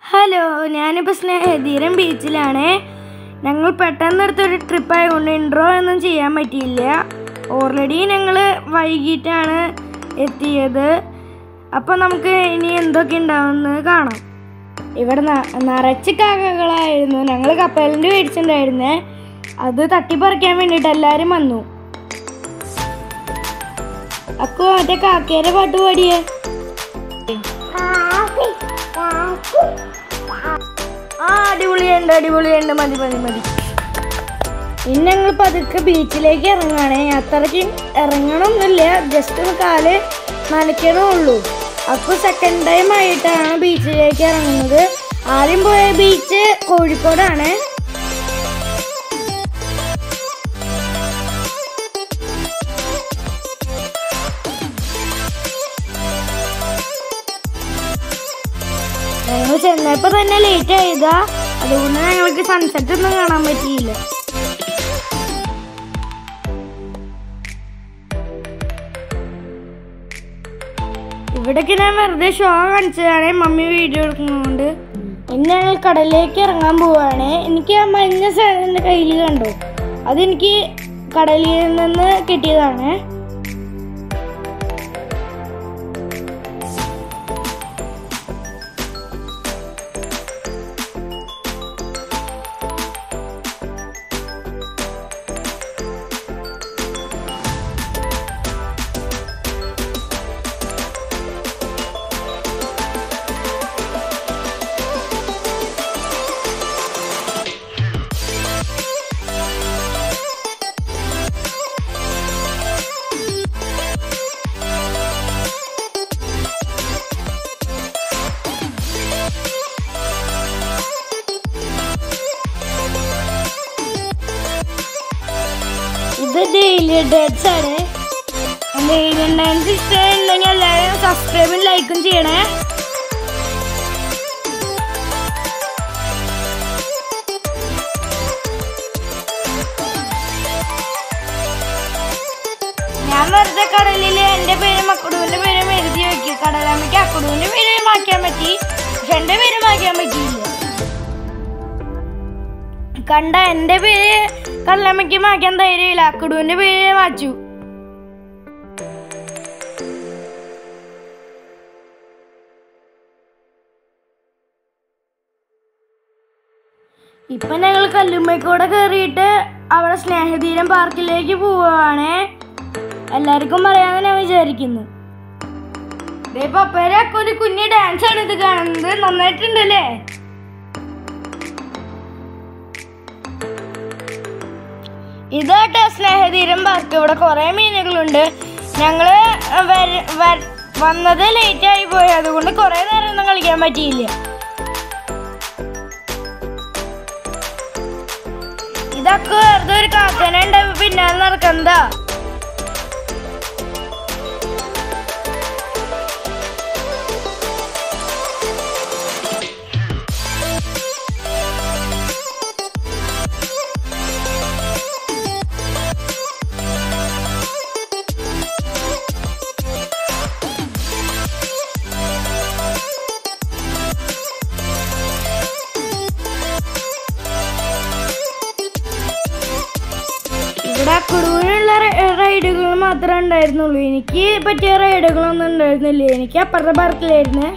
hello ഞാനിപ്പോൾ സ്നേഹതീരം ബീച്ചിലാണ് ഞങ്ങൾ പെട്ടെന്ന് എടുത്തൊരു ട്രിപ്പ് ആയതുകൊണ്ട് ഇൻട്രോ ഒന്നും ചെയ്യാൻ പറ്റിയില്ല ഓൾറെഡി ഞങ്ങൾ വൈകിട്ടാണ് എത്തിയത് അപ്പോൾ നമുക്ക് ഇനി എന്തൊക്കെ ഉണ്ടാവുമെന്ന് കാണാം ഇവിടെ ന- നിറച്ച് കാക്കകളായിരുന്നു ഞങ്ങൾ കപ്പലിൻ്റെ മേടിച്ചിട്ടുണ്ടായിരുന്നേ അത് തട്ടിപ്പറിക്കാൻ വേണ്ടിയിട്ട് എല്ലാവരും വന്നു അക്കു മറ്റേ കാക്കയുടെ പാട്ട് പാടിയേ ആ അടിപൊളിയുണ്ട് അടിപൊളിയുണ്ട് മതി മതി മതി ഇനി ഞങ്ങൾ പതുക്കെ ബീച്ചിലേക്ക് ഇറങ്ങുകയാണേ അത്രയ്ക്ക് ഇറങ്ങണമെന്നില്ല ജസ്റ്റ് ഒന്ന് കാല് നനയ്ക്കണേ ഉള്ളൂ അപ്പോൾ സെക്കൻഡ് ടൈം ആയിട്ടാണ് ബീച്ചിലേക്ക് ഇറങ്ങുന്നത് ആദ്യം പോയ ബീച്ച് കോഴിക്കോടാണ് ഞങ്ങൾ ചെന്നപ്പോൾ തന്നെ ലേറ്റ് ആയതാ അതുകൊണ്ട് ഞങ്ങൾക്ക് സൺസെറ്റ് ഒന്നും കാണാൻ പറ്റിയില്ല ഇവിടേക്ക് ഞാൻ വെറുതെ ഷോ കാണിച്ചതാണ് മമ്മി വീഡിയോ എടുക്കുന്നതുകൊണ്ട് ഇന്ന് ഞങ്ങൾ കടലിലേക്ക് ഇറങ്ങാൻ പോവാണ് എനിക്ക് ആ മഞ്ഞ സാധനം എൻ്റെ കയ്യിൽ കണ്ടു അതെനിക്ക് കടലിൽ നിന്ന് കിട്ടിയതാണ് ഇത് ഡെയിലി ഡേറ്റ്സ് ആണ് ഡെയിലി ഡാൻസ് ഇഷ്ടമുണ്ടെങ്കിൽ എല്ലാവരും സബ്സ്ക്രൈബും ലൈക്കും ചെയ്യണേ ഞാൻ വെറുതെ കടലിൽ എൻ്റെ പേരും അക്കുടുവിൻ്റെ പേരും എഴുതി വെക്കി കടലമ്മയ്ക്ക് അക്കുടുവിൻ്റെ പേര് മാറ്റാൻ പറ്റി പക്ഷെ എൻ്റെ പേര് മാറ്റാൻ പറ്റിയില്ല കണ്ട എൻ്റെ പേര് കടലമ്മയ്ക്ക് മാറ്റാൻ ധൈര്യമില്ല അക്കുടുവിൻ്റെ പേര് മാച്ചു ഇപ്പൊ ഞങ്ങൾ കല്ലുമ്മയ്ക്കൂടെ കയറിയിട്ട് അവിടെ സ്നേഹതീരം പാർക്കിലേക്ക് പോവാണ് എല്ലാവർക്കും പറയാമെന്ന് ഞാൻ വിചാരിക്കുന്നു ദേ പപ്പേരെ ഒരു കുഞ്ഞ് ഡാൻസ് ആണ് ഇത് കാണുന്നത് നന്നായിട്ടുണ്ടല്ലേ ഇതാട്ടോ സ്നേഹതീരം പാർക്ക് ഇവിടെ കുറേ മീനുകളുണ്ട് ഞങ്ങള് വര- വര- വന്നത് ലേറ്റ് ആയി പോയി അതുകൊണ്ട് കുറേ നേരം ഒന്നും കളിക്കാൻ പറ്റിയില്ല ഇതൊക്കെ വെറുതെ ഒരു കാക്കനുണ്ട് പിന്നാലെ നടക്കുന്നതാ ഇവിടെ കുടുവിനുള്ള റൈഡുകൾ മാത്രമേ ഉണ്ടായിരുന്നുള്ളൂ എനിക്ക് പറ്റിയ റൈഡുകളൊന്നും ഉണ്ടായിരുന്നില്ല എനിക്ക് അപ്പുറത്തെ പാർക്കിലായിരുന്നു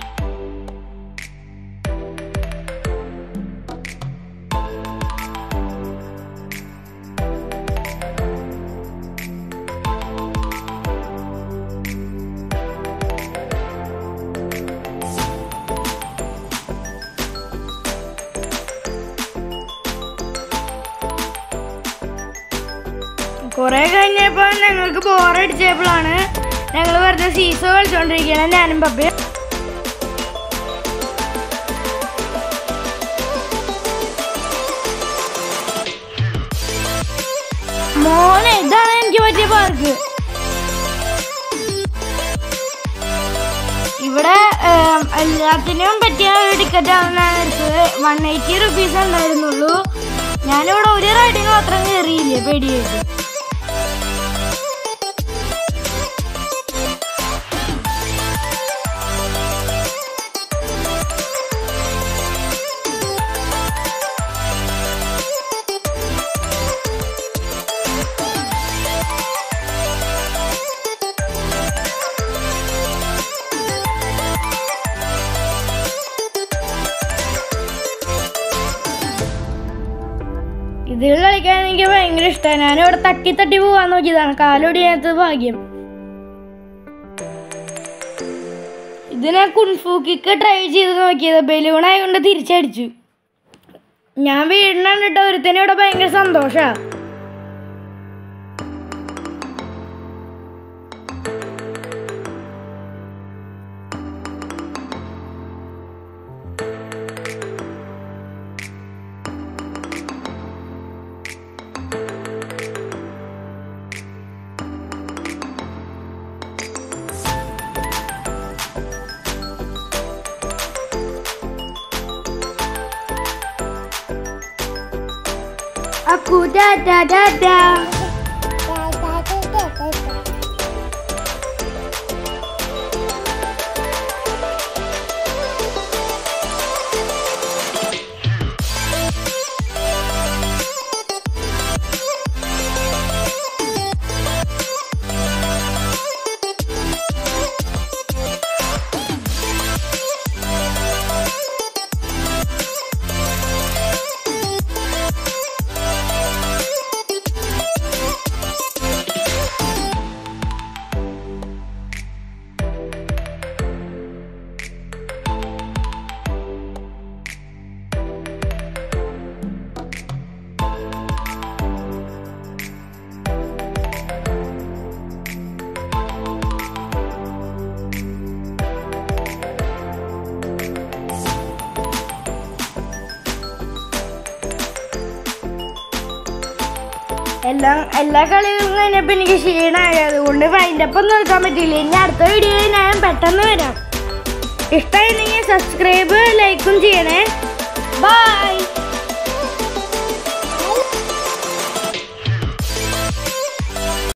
കുറെ കഴിഞ്ഞപ്പോ ഞങ്ങൾക്ക് ബോറടിച്ചപ്പോഴാണ് ഞങ്ങൾ വെറുതെ സീസോ കളിച്ചോണ്ടിരിക്കുകയാണ് ഞാനും പപ്പയും മോനെ ഇതാണ് എനിക്ക് പറ്റിയ പാർക്ക് ഇവിടെ ഏം, എല്ലാത്തിനും പറ്റിയ ഒരു ടിക്കറ്റ് ആണ് ഞാൻ എടുത്തത് വൺ എയ്റ്റി റുപ്പീസ് ഉണ്ടായിരുന്നുള്ളൂ ഞാനിവിടെ ഒരു റൈഡിന് മാത്രം കയറിയില്ല പേടിയായിട്ട് ഇതിൽ കളിക്കാൻ എനിക്ക് ഭയങ്കര ഇഷ്ടമാണ് ഞാനിവിടെ തട്ടി തട്ടി പോവാൻ നോക്കിയതാണ് കാലൊടിയാത്ത ഭാഗ്യം ഇതിനെ കുൺഫൂക്കിക്ക് ട്രൈ ചെയ്ത് നോക്കിയത് ബലൂണായതുകൊണ്ട് തിരിച്ചടിച്ചു ഞാൻ വീടിനാണ് കേട്ടോ ഒരുത്തനെ ഇവിടെ ഭയങ്കര സന്തോഷാ അക്കു ടാറ്റാ ടാറ്റാ എല്ലാം എല്ലാ കളികളും കഴിഞ്ഞപ്പോൾ എനിക്ക് ക്ഷീണമായി അതുകൊണ്ട് വൈൻഡപ്പ് ഒന്നും എടുക്കാൻ പറ്റിയില്ല ഇനി അടുത്ത വീഡിയോയിൽ ഞാൻ പെട്ടെന്ന് വരാം ഇഷ്ടമായിരുന്നെങ്കിൽ സബ്സ്ക്രൈബ് ലൈക്കും ചെയ്യണേ ബൈ